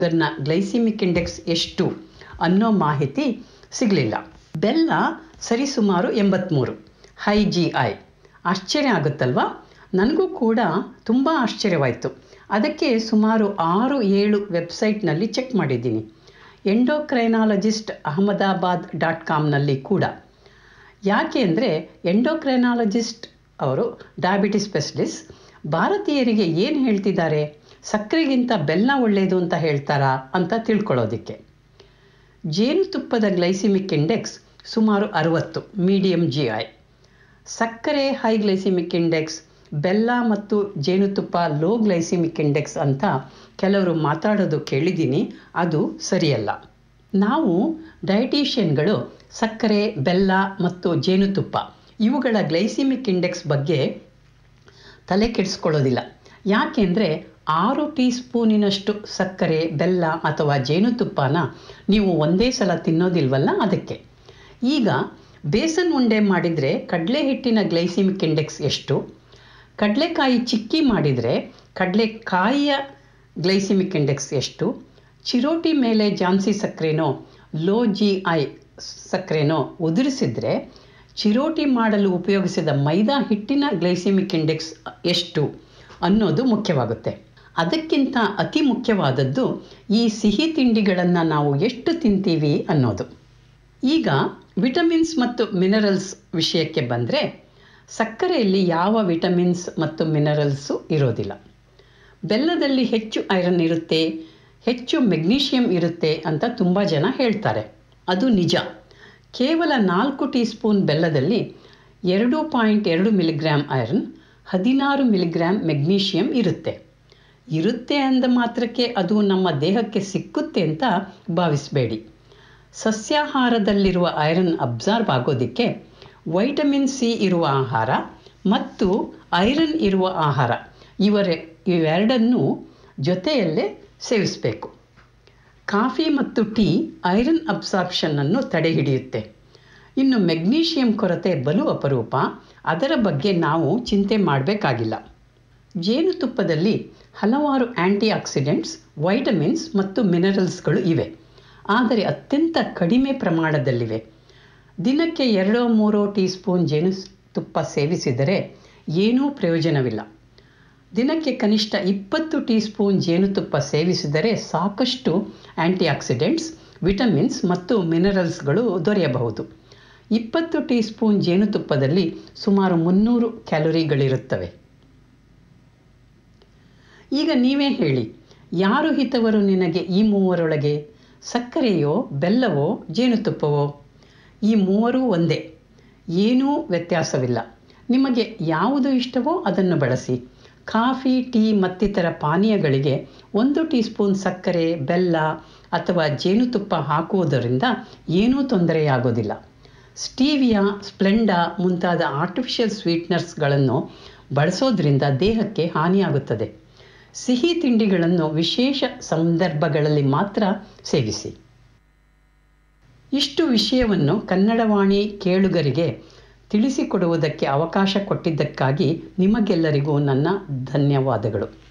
ಅದನ್ನ glycaemic index ಎಷ್ಟು ಅನ್ನೋ ಮಾಹಿತಿ ಸಿಗಲಿಲ್ಲ ಬೆಲ್ಲ ಸರಿಸುಮಾರು ಎಂಬತ್ತ್ಮೂರು ಹೈ ಜಿ ಐ ಆಶ್ಚರ್ಯ ಆಗುತ್ತಲ್ವಾ ನನಗೂ ಕೂಡ ತುಂಬ ಆಶ್ಚರ್ಯವಾಯಿತು ಅದಕ್ಕೆ ಸುಮಾರು ಆರು ಏಳು ವೆಬ್ಸೈಟ್ನಲ್ಲಿ ಚೆಕ್ ಮಾಡಿದ್ದೀನಿ ಎಂಡೋಕ್ರೈನಾಲಜಿಸ್ಟ್ ಅಹಮದಾಬಾದ್ ಡಾಟ್ ಕಾಮ್ನಲ್ಲಿ ಕೂಡ ಯಾಕೆ ಅಂದರೆ ಎಂಡೋಕ್ರೈನಾಲಜಿಸ್ಟ್ ಅವರು ಡಯಾಬಿಟಿಸ್ ಸ್ಪೆಷಲಿಸ್ಟ್ ಭಾರತೀಯರಿಗೆ ಏನು ಹೇಳ್ತಿದ್ದಾರೆ ಸಕ್ಕರೆಗಿಂತ ಬೆಲ್ಲ ಒಳ್ಳೆಯದು ಅಂತ ಹೇಳ್ತಾರಾ ಅಂತ ತಿಳ್ಕೊಳ್ಳೋದಕ್ಕೆ ಜೇನುತುಪ್ಪದ ಗ್ಲೈಸಿಮಿಕ್ ಇಂಡೆಕ್ಸ್ ಸುಮಾರು ಅರುವತ್ತು ಮೀಡಿಯಂ ಜಿ ಐ ಸಕ್ಕರೆ ಹೈ ಗ್ಲೈಸಿಮಿಕ್ ಇಂಡೆಕ್ಸ್ ಬೆಲ್ಲ ಮತ್ತು ಜೇನುತುಪ್ಪ ಲೋ ಗ್ಲೈಸಿಮಿಕ್ ಇಂಡೆಕ್ಸ್ ಅಂತ ಕೆಲವರು ಮಾತಾಡೋದು ಕೇಳಿದ್ದೀನಿ ಅದು ಸರಿಯಲ್ಲ ನಾವು ಡಯಟೀಷಿಯನ್ಗಳು ಸಕ್ಕರೆ ಬೆಲ್ಲ ಮತ್ತು ಜೇನುತುಪ್ಪ ಇವುಗಳ ಗ್ಲೈಸಿಮಿಕ್ ಇಂಡೆಕ್ಸ್ ಬಗ್ಗೆ ತಲೆ ಕೆಡಿಸ್ಕೊಳ್ಳೋದಿಲ್ಲ ಯಾಕೆಂದರೆ ಆರು ಟೀ ಸ್ಪೂನಿನಷ್ಟು ಸಕ್ಕರೆ ಬೆಲ್ಲ ಅಥವಾ ಜೇನುತುಪ್ಪನ ನೀವು ಒಂದೇ ಸಲ ತಿನ್ನೋದಿಲ್ವಲ್ಲ ಅದಕ್ಕೆ ಈಗ ಬೇಸನ್ ಉಂಡೆ ಮಾಡಿದರೆ ಕಡಲೆ ಹಿಟ್ಟಿನ ಗ್ಲೈಸಿಮಿಕ್ ಇಂಡೆಕ್ಸ್ ಎಷ್ಟು ಕಡಲೆಕಾಯಿ ಚಿಕ್ಕಿ ಮಾಡಿದರೆ ಕಡಲೆಕಾಯಿಯ ಗ್ಲೈಸಿಮಿಕ್ ಇಂಡೆಕ್ಸ್ ಎಷ್ಟು ಚಿರೋಟಿ ಮೇಲೆ ಜಾನ್ಸಿ ಸಕ್ಕರೆನೋ ಲೋ ಜಿ ಐ ಸಕ್ಕರೆನೋ ಉದುರಿಸಿದ್ರೆ ಚಿರೋಟಿ ಮಾಡಲು ಉಪಯೋಗಿಸಿದ ಮೈದಾ ಹಿಟ್ಟಿನ ಗ್ಲೈಸಿಮಿಕ್ ಇಂಡೆಕ್ಸ್ ಎಷ್ಟು ಅನ್ನೋದು ಮುಖ್ಯವಾಗುತ್ತೆ ಅದಕ್ಕಿಂತ ಅತಿ ಮುಖ್ಯವಾದದ್ದು ಈ ಸಿಹಿ ತಿಂಡಿಗಳನ್ನು ನಾವು ಎಷ್ಟು ತಿಂತೀವಿ ಅನ್ನೋದು ಈಗ ವಿಟಮಿನ್ಸ್ ಮತ್ತು ಮಿನರಲ್ಸ್ ವಿಷಯಕ್ಕೆ ಬಂದರೆ ಸಕ್ಕರೆಯಲ್ಲಿ ಯಾವ ವಿಟಮಿನ್ಸ್ ಮತ್ತು ಮಿನರಲ್ಸು ಇರೋದಿಲ್ಲ ಬೆಲ್ಲದಲ್ಲಿ ಹೆಚ್ಚು ಐರನ್ ಇರುತ್ತೆ ಹೆಚ್ಚು ಮೆಗ್ನೀಷಿಯಂ ಇರುತ್ತೆ ಅಂತ ತುಂಬ ಜನ ಹೇಳ್ತಾರೆ ಅದು ನಿಜ ಕೇವಲ ನಾಲ್ಕು ಟೀ ಸ್ಪೂನ್ ಬೆಲ್ಲದಲ್ಲಿ ಎರಡು ಪಾಯಿಂಟ್ ಎರಡು ಮಿಲಿಗ್ರಾಮ್ ಐರನ್ ಹದಿನಾರು ಮಿಲಿಗ್ರಾಮ್ ಮೆಗ್ನೀಷಿಯಂ ಇರುತ್ತೆ ಇರುತ್ತೆ ಅಂದ ಮಾತ್ರಕ್ಕೆ ಅದು ನಮ್ಮ ದೇಹಕ್ಕೆ ಸಿಕ್ಕುತ್ತೆ ಅಂತ ಭಾವಿಸಬೇಡಿ ಸಸ್ಯಾಹಾರದಲ್ಲಿರುವ ಐರನ್ ಅಬ್ಸಾರ್ಬ್ ಆಗೋದಕ್ಕೆ ವೈಟಮಿನ್ ಸಿ ಇರುವ ಆಹಾರ ಮತ್ತು ಐರನ್ ಇರುವ ಆಹಾರ ಇವರ ಇವೆರಡನ್ನೂ ಜೊತೆಯಲ್ಲೇ ಸೇವಿಸಬೇಕು ಕಾಫಿ ಮತ್ತು ಟೀ ಐರನ್ ಅಬ್ಸಾರ್ಪ್ಷನ್ನನ್ನು ತಡೆಹಿಡಿಯುತ್ತೆ ಇನ್ನು ಮೆಗ್ನೀಷಿಯಂ ಕೊರತೆ ಬಲು ಅಪರೂಪ ಅದರ ಬಗ್ಗೆ ನಾವು ಚಿಂತೆ ಮಾಡಬೇಕಾಗಿಲ್ಲ ಜೇನುತುಪ್ಪದಲ್ಲಿ ಹಲವಾರು ಆ್ಯಂಟಿ ಆಕ್ಸಿಡೆಂಟ್ಸ್ ವೈಟಮಿನ್ಸ್ ಮತ್ತು ಮಿನರಲ್ಸ್ಗಳು ಇವೆ ಆದರೆ ಅತ್ಯಂತ ಕಡಿಮೆ ಪ್ರಮಾಣದಲ್ಲಿವೆ ದಿನಕ್ಕೆ ಎರಡೋ ಮೂರೋ ಟೀ ಸ್ಪೂನ್ ಜೇನುತುಪ್ಪ ಸೇವಿಸಿದರೆ ಏನೂ ಪ್ರಯೋಜನವಿಲ್ಲ ದಿನಕ್ಕೆ ಕನಿಷ್ಠ ಇಪ್ಪತ್ತು ಟೀ ಸ್ಪೂನ್ ಜೇನುತುಪ್ಪ ಸೇವಿಸಿದರೆ ಸಾಕಷ್ಟು ಆ್ಯಂಟಿ ಆಕ್ಸಿಡೆಂಟ್ಸ್ ವಿಟಮಿನ್ಸ್ ಮತ್ತು ಮಿನರಲ್ಸ್ಗಳು ದೊರೆಯಬಹುದು ಇಪ್ಪತ್ತು ಟೀ ಸ್ಪೂನ್ ಜೇನುತುಪ್ಪದಲ್ಲಿ ಸುಮಾರು ಮುನ್ನೂರು ಕ್ಯಾಲೋರಿಗಳಿರುತ್ತವೆ ಈಗ ನೀವೇ ಹೇಳಿ ಯಾರು ಹಿತವರು ನಿನಗೆ ಈ ಮೂವರೊಳಗೆ ಸಕ್ಕರೆಯೋ ಬೆಲ್ಲವೋ ಜೇನುತುಪ್ಪವೋ ಈ ಮೂವರೂ ಒಂದೇ ಏನೂ ವ್ಯತ್ಯಾಸವಿಲ್ಲ ನಿಮಗೆ ಯಾವುದು ಇಷ್ಟವೋ ಅದನ್ನು ಬಳಸಿ ಕಾಫಿ ಟೀ ಮತ್ತಿತರ ಪಾನೀಯಗಳಿಗೆ ಒಂದು ಟೀ ಸ್ಪೂನ್ ಸಕ್ಕರೆ ಬೆಲ್ಲ ಅಥವಾ ಜೇನುತುಪ್ಪ ಹಾಕುವುದರಿಂದ ಏನೂ ತೊಂದರೆಯಾಗೋದಿಲ್ಲ ಸ್ಟೀವಿಯಾ ಸ್ಪ್ಲೆಂಡಾ ಮುಂತಾದ ಆರ್ಟಿಫಿಷಿಯಲ್ ಸ್ವೀಟ್ನರ್ಸ್ಗಳನ್ನು ಬಳಸೋದ್ರಿಂದ ದೇಹಕ್ಕೆ ಹಾನಿಯಾಗುತ್ತದೆ ಸಿಹಿ ತಿಂಡಿಗಳನ್ನು ವಿಶೇಷ ಸಂದರ್ಭಗಳಲ್ಲಿ ಮಾತ್ರ ಸೇವಿಸಿ ಇಷ್ಟು ವಿಷಯವನ್ನು ಕನ್ನಡವಾಣಿ ಕೇಳುಗರಿಗೆ ತಿಳಿಸಿಕೊಡುವುದಕ್ಕೆ ಅವಕಾಶ ಕೊಟ್ಟಿದ್ದಕ್ಕಾಗಿ ನಿಮಗೆಲ್ಲರಿಗೂ ನನ್ನ ಧನ್ಯವಾದಗಳು